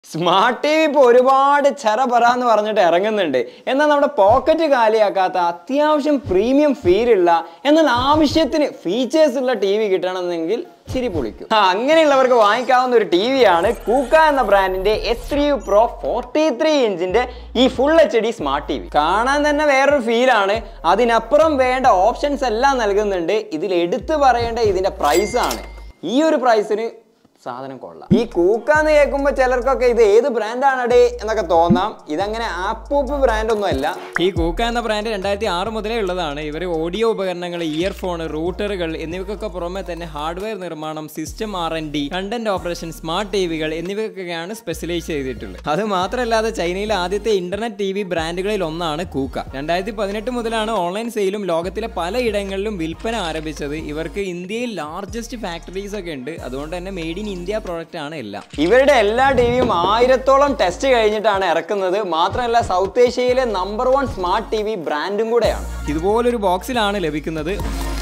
Smart T V ഇപ്പോൾ ഒരുപാട് ചെറ പറ എന്ന് പറഞ്ഞിട്ട് ഇറങ്ങുന്നുണ്ട് എന്നാൽ നമ്മുടെ പോക്കറ്റ് കാലിയാക്കാത്ത അത്യാവശ്യം പ്രീമിയം ഫീലുള്ള എന്നാൽ ആവശ്യത്തിന് ഫീച്ചേഴ്സ് ഉള്ള ടി വി കിട്ടണമെന്നെങ്കിൽ ചിരി പൊളിക്കും ആ, അങ്ങനെയുള്ളവർക്ക് വാങ്ങിക്കാവുന്ന ഒരു ടി വിയാണ് കൂക്ക എന്ന ബ്രാൻഡിന്റെ S three U pro forty three ഇഞ്ചിന്റെ ഈ full H D smart T V കാണാൻ തന്നെ വേറൊരു ഫീലാണ് അതിനപ്പുറം വേണ്ട ഓപ്ഷൻസ് എല്ലാം നൽകുന്നുണ്ട് ഇതിൽ എടുത്തു പറയേണ്ട ഇതിന്റെ പ്രൈസ് ആണ് ഈ ഒരു പ്രൈസിന് സാധനം കൊള്ളാം ഈ കൂക്കാന്ന് കേൾക്കുമ്പോൾ ചിലർക്കൊക്കെ ഇത് ഏത് ബ്രാൻഡാണടേ എന്നൊക്കെ തോന്നാം ഇതങ്ങനെ ആപ്പൂപ്പ് ബ്രാൻഡ് ഒന്നും അല്ല ഈ കൂക്ക എന്ന ബ്രാൻഡ് രണ്ടായിരത്തി ആറ് മുതലേ ഉള്ളതാണ് ഇവർ ഓഡിയോ ഉപകരണങ്ങൾ ഇയർഫോൺ റൂട്ടറുകൾ എന്നിവയ്ക്കൊക്കെ പുറമെ തന്നെ ഹാർഡ്വെയർ നിർമ്മാണം system R N D content operation smart T വികൾ എന്നിവയ്ക്കൊക്കെയാണ് സ്പെഷ്യലൈസ് ചെയ്തിട്ടുള്ളത് അത് മാത്രമല്ലാതെ ചൈനയിലെ ആദ്യത്തെ ഇന്റർനെറ്റ് ടി വി ബ്രാൻഡുകളിൽ ഒന്നാണ് കൂക്ക രണ്ടായിരത്തി പതിനെട്ട് മുതലാണ് ഓൺലൈൻ സെയിലും ലോകത്തിലെ പലയിടങ്ങളിലും വിൽപ്പന ആരംഭിച്ചത് ഇവർക്ക് ഇന്ത്യയിൽ ലാർജസ്റ്റ് ഫാക്ടറീസ് ഒക്കെ ഉണ്ട് അതുകൊണ്ട് തന്നെ മെയ്ഡ് ഇൻ ഇന്ത്യ പ്രോഡക്റ്റ് ആണ് എല്ലാം ഇവരുടെ എല്ലാ ടിവിയും ആയിരത്തോളം ടെസ്റ്റ് കഴിഞ്ഞിട്ടാണ് ഇറക്കുന്നത് മാത്രമല്ല സൗത്ത് ഏഷ്യയിലെ number one smart T V ബ്രാൻഡും കൂടെയാണ് ഇതുപോലൊരു ബോക്സിലാണ് ലഭിക്കുന്നത്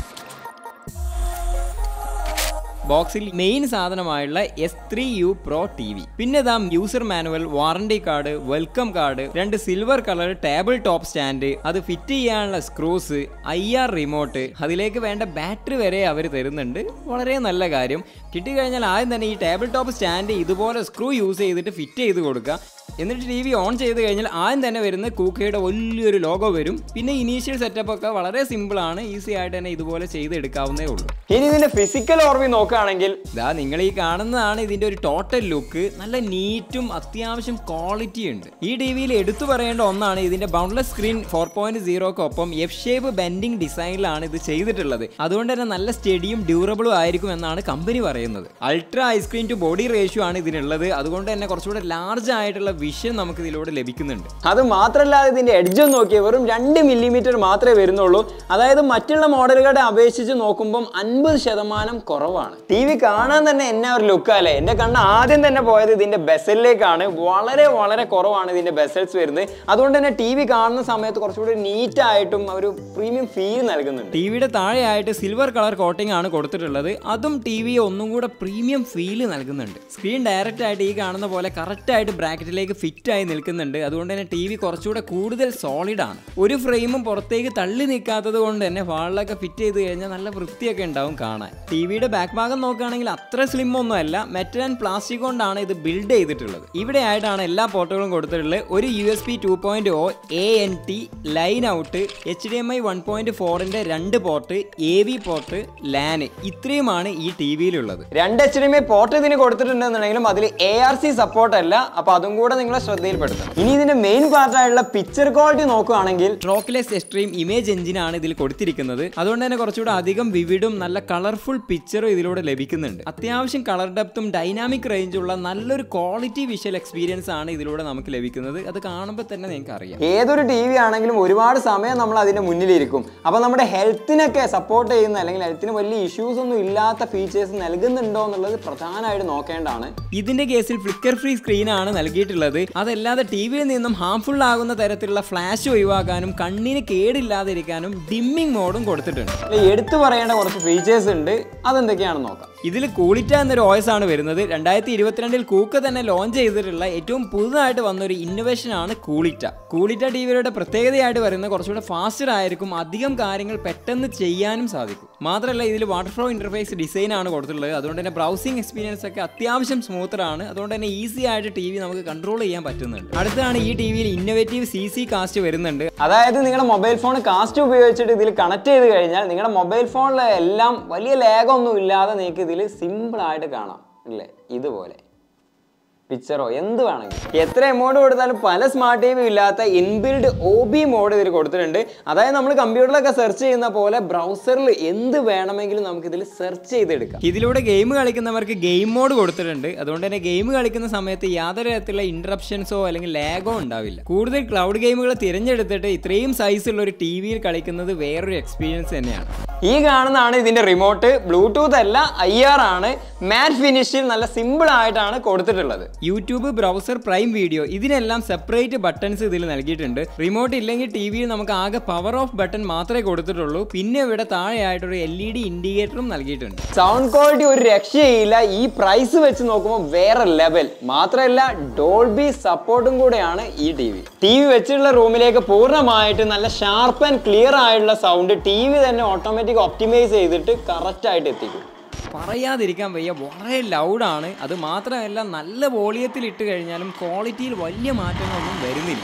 ബോക്സിൽ മെയിൻ സാധനമായുള്ള S three U pro T V പിന്നെ ഇതാ user manual warranty card welcome card രണ്ട് silver colour table top stand അത് ഫിറ്റ് ചെയ്യാനുള്ള സ്ക്രൂസ് ഐ ആർ റിമോട്ട് അതിലേക്ക് വേണ്ട ബാറ്ററി വരെ അവർ തരുന്നുണ്ട് വളരെ നല്ല കാര്യം കിട്ടിക്കഴിഞ്ഞാൽ ആദ്യം തന്നെ ഈ ടേബിൾ ടോപ്പ് സ്റ്റാൻഡ് ഇതുപോലെ സ്ക്രൂ യൂസ് ചെയ്തിട്ട് ഫിറ്റ് ചെയ്ത് കൊടുക്കുക എന്നിട്ട് ടി വി ഓൺ ചെയ്ത് കഴിഞ്ഞാൽ ആദ്യം തന്നെ വരുന്ന കൂക്കയുടെ വലിയൊരു ലോഗോ വരും പിന്നെ ഇനീഷ്യൽ സെറ്റപ്പ് ഒക്കെ വളരെ സിമ്പിൾ ആണ് ഈസി ആയിട്ട് തന്നെ ഇതുപോലെ ചെയ്തെടുക്കാവുന്നേ ഉള്ളൂ ഇനി ഇതിന്റെ ഫിസിക്കൽ ഓർമ്മ നോക്കുകയാണെങ്കിൽ ഇതാ നിങ്ങൾ ഈ കാണുന്നതാണ് ഇതിന്റെ ഒരു ടോട്ടൽ ലുക്ക് നല്ല നീറ്റും അത്യാവശ്യം ക്വാളിറ്റി ഉണ്ട് ഈ ടി വിയിൽ എടുത്തു പറയേണ്ട ഒന്നാണ് ഇതിന്റെ ബൗണ്ട്ലെസ് സ്ക്രീൻ ഫോർ പോയിന്റ് സീറോക്കൊപ്പം എഫ് ഷേപ്പ് ബെൻഡിങ് ഡിസൈനിലാണ് ഇത് ചെയ്തിട്ടുള്ളത് അതുകൊണ്ട് തന്നെ നല്ല സ്റ്റഡിയും ഡ്യൂറബിളും ആയിരിക്കും എന്നാണ് കമ്പനി പറയുന്നത് ultra high screen to body ratio ആണ് ഇതിനുള്ളത് അതുകൊണ്ട് തന്നെ കുറച്ചുകൂടെ ലാർജ് ആയിട്ടുള്ള വിഷൻ നമുക്ക് ഇതിലൂടെ ലഭിക്കുന്നുണ്ട് അത് മാത്രമല്ലാതെ ഇതിന്റെ എഡ്ജ് നോക്കിയാൽ വെറും രണ്ട് മില്ലിമീറ്റർ മാത്രമേ വരുന്നുള്ളൂ അതായത് മറ്റുള്ള മോഡലുകളെ അപേക്ഷിച്ച് നോക്കുമ്പോൾ അൻപത് ശതമാനം കുറവാണ് ടി വി കാണാൻ തന്നെ എന്നാ ഒരു ലുക്കല്ലേ എൻ്റെ കണ്ണ് ആദ്യം തന്നെ പോയത് ഇതിന്റെ ബെസലിലേക്കാണ് വളരെ വളരെ കുറവാണ് ഇതിന്റെ ബെസൽസ് വരുന്നത് അതുകൊണ്ട് തന്നെ ടി വി കാണുന്ന സമയത്ത് കുറച്ചുകൂടി നീറ്റ് ആയിട്ടും ആ ഒരു പ്രീമിയം ഫീൽ നൽകുന്നുണ്ട് ടി വിയുടെ താഴെയായിട്ട് സിൽവർ കളർ കോട്ടിംഗ് ആണ് കൊടുത്തിട്ടുള്ളത് അതും ടി വി ഒന്നും കൂടെ പ്രീമിയം ഫീൽ നൽകുന്നുണ്ട് സ്ക്രീൻ ഡയറക്റ്റ് ആയിട്ട് ഈ കാണുന്ന പോലെ കറക്റ്റ് ആയിട്ട് ബ്രാക്കറ്റിലേക്ക് ഫിറ്റ് ആയി നിൽക്കുന്നുണ്ട് അതുകൊണ്ട് തന്നെ ടി വി കുറച്ചുകൂടെ കൂടുതൽ സോളിഡ് ആണ് ഒരു ഫ്രെയിമും പുറത്തേക്ക് തള്ളി നിൽക്കാത്തത് കൊണ്ട് തന്നെ വാളിലൊക്കെ ഫിറ്റ് ചെയ്ത് കഴിഞ്ഞാൽ നല്ല വൃത്തിയൊക്കെ ഉണ്ടാവും കാണാൻ ടി വിയുടെ ബാക്ക് ഭാഗം നോക്കുകയാണെങ്കിൽ അത്ര സ്ലിം ഒന്നും അല്ല മെറ്റൽ ആൻഡ് പ്ലാസ്റ്റിക് കൊണ്ടാണ് ഇത് ബിൽഡ് ചെയ്തിട്ടുള്ളത് ഇവിടെ ആയിട്ടാണ് എല്ലാ പോർട്ടുകളും കൊടുത്തിട്ടുള്ളത് ഒരു U S B two point O A N T line out H D M I one point ഫോറിന്റെ രണ്ട് port A V port LAN ഇത്രയുമാണ് ഈ ടി വിയിലുള്ളത് രണ്ട് H D M I port ഇതിന് കൊടുത്തിട്ടുണ്ടെന്നുണ്ടെങ്കിലും അതിൽ എ ആർ സി സപ്പോർട്ട് അല്ല അപ്പൊ അതും കൂടെ നിങ്ങളെ ശ്രദ്ധയിൽപ്പെടുത്തണം ഇനി ഇതിന്റെ മെയിൻ പാർട്ടായുള്ള പിക്ചർ ക്വാളിറ്റി നോക്കുകയാണെങ്കിൽ ട്രോക്ലെസ് എക്സ്ട്രീം ഇമേജ് എഞ്ചിനാണ് ഇതിൽ കൊടുത്തിരിക്കുന്നത് അതുകൊണ്ട് തന്നെ കുറച്ചുകൂടെ അധികം വിവിഡും നല്ല കളർഫുൾ പിക്ചറും ഇതിലൂടെ ലഭിക്കുന്നുണ്ട് അത്യാവശ്യം കളർ ഡെപ്തും ഡൈനാമിക് റേഞ്ചുള്ള നല്ലൊരു ക്വാളിറ്റി വിഷ്വൽ എക്സ്പീരിയൻസ് ആണ് ഇതിലൂടെ നമുക്ക് ലഭിക്കുന്നത് അത് കാണുമ്പോൾ തന്നെ നിങ്ങൾക്ക് അറിയാം ഏതൊരു ടി വി ആണെങ്കിലും ഒരുപാട് സമയം നമ്മൾ അതിന്റെ മുന്നിലിരിക്കും അപ്പൊ നമ്മുടെ ഹെൽത്തിനൊക്കെ സപ്പോർട്ട് ചെയ്യുന്ന അല്ലെങ്കിൽ ഹെൽത്തിന് വലിയ ഇഷ്യൂസ് ഒന്നും ഇല്ലാത്ത ഫീച്ചേഴ്സ് നൽകുന്നുണ്ടോ എന്നുള്ളത് പ്രധാനമായിട്ട് നോക്കേണ്ടതാണ് ഇതിന്റെ കേസിൽ ഫ്ലിക്കർ ഫ്രീ സ്ക്രീനാണ് നൽകിയിട്ടുള്ളത് അതല്ലാതെ ടി വിയിൽ നിന്നും ഹാംഫുൾ ആകുന്ന തരത്തിലുള്ള ഫ്ലാഷ് ഒഴിവാക്കാനും കണ്ണിന് കേടില്ലാതിരിക്കാനും ഡിമ്മിങ് മോഡും കൊടുത്തിട്ടുണ്ട് ഇതിൽ എടുത്തു പറയേണ്ട കുറച്ച് ഫീച്ചേഴ്സ് ഉണ്ട് അതെന്തൊക്കെയാണെന്ന് നോക്കാം ഇതിൽ കൂളിറ്റ എന്നൊരു ഓയസ് ആണ് വരുന്നത് രണ്ടായിരത്തി ഇരുപത്തിരണ്ടിൽ കൂക്ക തന്നെ ലോഞ്ച് ചെയ്തിട്ടുള്ള ഏറ്റവും പുതുതായിട്ട് വന്ന ഒരു ഇന്നോവേഷൻ ആണ് കൂളിറ്റ കൂളിറ്റ ടി വിയുടെ പ്രത്യേകതയായിട്ട് വരുന്നത് കുറച്ചുകൂടെ ഫാസ്റ്റർ ആയിരിക്കും അധികം കാര്യങ്ങൾ പെട്ടെന്ന് ചെയ്യാനും സാധിക്കും മാത്രമല്ല ഇതിൽ വാട്ടർ ഫ്ലോ ഇന്റർഫേസ് ഡിസൈൻ ആണ് കൊടുത്തിട്ടുള്ളത് അതുകൊണ്ട് തന്നെ ബ്രൗസിംഗ് എക്സ്പീരിയൻസ് ഒക്കെ അത്യാവശ്യം സ്മൂത്തർ ആണ് അതുകൊണ്ട് തന്നെ ഈസി ആയിട്ട് ടി വി നമുക്ക് കൺട്രോൾ ചെയ്യാൻ പറ്റുന്നുണ്ട് അടുത്താണ് ഈ ടി വിയിൽ ഇന്നോവേറ്റീവ് സി സി കാസ്റ്റ് വരുന്നുണ്ട് അതായത് നിങ്ങളുടെ മൊബൈൽ ഫോൺ കാസ്റ്റ് ഉപയോഗിച്ചിട്ട് ഇതിൽ കണക്ട് ചെയ്ത് കഴിഞ്ഞാൽ നിങ്ങളുടെ മൊബൈൽ ഫോണിലെ എല്ലാം വലിയ ലാഗൊന്നും ഇല്ലാതെ നിങ്ങൾക്ക് ഇതിൽ സിമ്പിൾ ആയിട്ട് കാണാം അല്ലേ ഇതുപോലെ പിക്ചറോ എന്ത് വേണമെങ്കിലും എത്ര എമൗണ്ട് കൊടുത്താലും പല സ്മാർട്ട് ടി വി ഇല്ലാത്ത ഇൻബിൽഡ് ഒ ബി മോഡ് ഇതിൽ കൊടുത്തിട്ടുണ്ട് അതായത് നമ്മൾ കമ്പ്യൂട്ടറിലൊക്കെ സെർച്ച് ചെയ്യുന്ന പോലെ ബ്രൗസറിൽ എന്ത് വേണമെങ്കിലും നമുക്ക് ഇതിൽ സെർച്ച് ചെയ്തെടുക്കാം ഇതിലൂടെ ഗെയിം കളിക്കുന്നവർക്ക് ഗെയിം മോഡ് കൊടുത്തിട്ടുണ്ട് അതുകൊണ്ട് തന്നെ ഗെയിം കളിക്കുന്ന സമയത്ത് യാതൊരു തരത്തിലുള്ള ഇന്ററപ്ഷൻസോ അല്ലെങ്കിൽ ലാഗോ ഉണ്ടാവില്ല കൂടുതൽ ക്ലൗഡ് ഗെയിമുകൾ തിരഞ്ഞെടുത്തിട്ട് ഇത്രയും സൈസുള്ള ഒരു ടി വിയിൽ കളിക്കുന്നത് വേറൊരു എക്സ്പീരിയൻസ് തന്നെയാണ് ഈ കാണുന്നതാണ് ഇതിന്റെ റിമോട്ട് ബ്ലൂടൂത്ത് അല്ല ഐ ആർ ആണ് മാറ്റ് ഫിനിഷിൽ നല്ല സിമ്പിൾ ആയിട്ടാണ് കൊടുത്തിട്ടുള്ളത് യൂട്യൂബ് ബ്രൗസർ പ്രൈം വീഡിയോ ഇതിനെല്ലാം സെപ്പറേറ്റ് ബട്ടൺസ് ഇതിൽ നൽകിയിട്ടുണ്ട് റിമോട്ട് ഇല്ലെങ്കിൽ ടി വിയിൽ നമുക്ക് ആകെ പവർ ഓഫ് ബട്ടൺ മാത്രമേ കൊടുത്തിട്ടുള്ളൂ പിന്നെ ഇവിടെ താഴെയായിട്ടൊരു എൽ ഇ ഡി ഇൻഡിക്കേറ്ററും നൽകിയിട്ടുണ്ട് സൗണ്ട് ക്വാളിറ്റി ഒരു രക്ഷയില്ല ഈ പ്രൈസ് വെച്ച് നോക്കുമ്പോൾ വേറെ ലെവൽ മാത്രമല്ല ഡോൾബി സപ്പോർട്ടും കൂടെയാണ് ഈ ടി വി ടി വി വെച്ചിട്ടുള്ള റൂമിലേക്ക് പൂർണ്ണമായിട്ട് നല്ല ഷാർപ്പ് ആൻഡ് ക്ലിയർ ആയിട്ടുള്ള സൗണ്ട് ടി വി തന്നെ ഓട്ടോമാറ്റിക് ഒപ്റ്റിമൈസ് ചെയ്തിട്ട് കറക്റ്റ് ആയിട്ട് എത്തിക്കും പറയാതിരിക്കാൻ വയ്യ വളരെ ലൗഡാണ് അത് മാത്രമല്ല നല്ല വോളിയത്തിൽ ഇട്ട് കഴിഞ്ഞാലും ക്വാളിറ്റിയിൽ വലിയ മാറ്റങ്ങളൊന്നും വരുന്നില്ല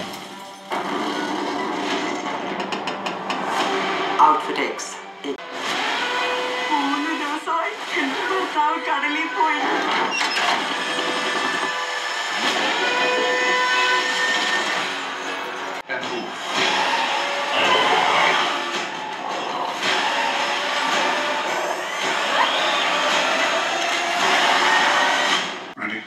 Outfit X. മൂന്ന് ദിവസമായി എന്റെ ഭർത്താവ് കടലിൽ പോയി Ready?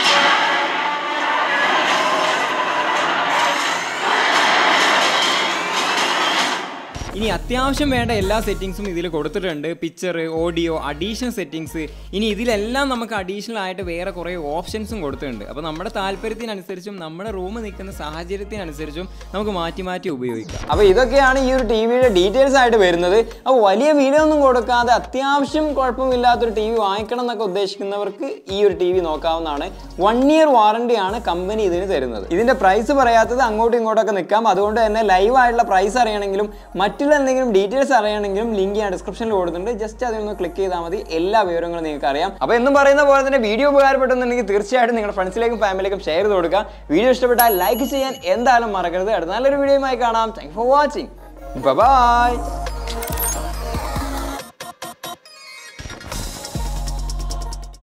ഇനി അത്യാവശ്യം വേണ്ട എല്ലാ സെറ്റിങ്സും ഇതിൽ കൊടുത്തിട്ടുണ്ട് പിക്ചർ ഓഡിയോ അഡീഷണൽ സെറ്റിങ്സ് ഇനി ഇതിലെല്ലാം നമുക്ക് അഡീഷണൽ ആയിട്ട് വേറെ കുറേ ഓപ്ഷൻസും കൊടുത്തിട്ടുണ്ട് അപ്പോൾ നമ്മുടെ താല്പര്യത്തിനനുസരിച്ചും നമ്മുടെ റൂം നിൽക്കുന്ന സാഹചര്യത്തിനനുസരിച്ചും നമുക്ക് മാറ്റി മാറ്റി ഉപയോഗിക്കാം അപ്പോൾ ഇതൊക്കെയാണ് ഈ ഒരു ടി വിയുടെ ഡീറ്റെയിൽസ് ആയിട്ട് വരുന്നത് അപ്പോൾ വലിയ വില ഒന്നും കൊടുക്കാതെ അത്യാവശ്യം കുഴപ്പമില്ലാത്തൊരു ടി വി വാങ്ങിക്കണം എന്നൊക്കെ ഉദ്ദേശിക്കുന്നവർക്ക് ഈ ഒരു ടി വി നോക്കാവുന്നതാണ് വൺ ഇയർ വാറണ്ടിയാണ് കമ്പനി ഇതിന് തരുന്നത് ഇതിന്റെ പ്രൈസ് പറയാത്തത് അങ്ങോട്ടും ഇങ്ങോട്ടൊക്കെ നിൽക്കാം അതുകൊണ്ട് തന്നെ ലൈവ് ആയിട്ടുള്ള പ്രൈസ് അറിയണമെങ്കിലും മറ്റുള്ള എന്തെങ്കിലും ഡീറ്റെയിൽസ് അറിയണമെങ്കിലും ലിങ്ക് ഞാൻ ഡിസ്ക്രിപ്ഷനിൽ കൊടുത്തിട്ടുണ്ട് ജസ്റ്റ് അതിനൊന്ന് ക്ലിക്ക് ചെയ്താൽ മതി എല്ലാ വിവരങ്ങളും നിങ്ങൾക്ക് അറിയാം അപ്പോൾ എന്നും പറയുന്ന പോലെ തന്നെ വീഡിയോ ഉപകാരപ്പെട്ടെന്നുണ്ടെങ്കിൽ തീർച്ചയായിട്ടും നിങ്ങളുടെ ഫ്രണ്ട്സിലേക്കും ഫാമിലിയിലേക്കും ഷെയർ ചെയ്ത് കൊടുക്കുക വീഡിയോ ഇഷ്ടപ്പെട്ടാൽ ലൈക്ക് ചെയ്യാൻ എന്തായാലും മറക്കരുത് അടുത്ത നല്ലൊരു വീഡിയോയുമായി കാണാം താങ്ക് ഫോർ വാച്ചിങ് ബൈ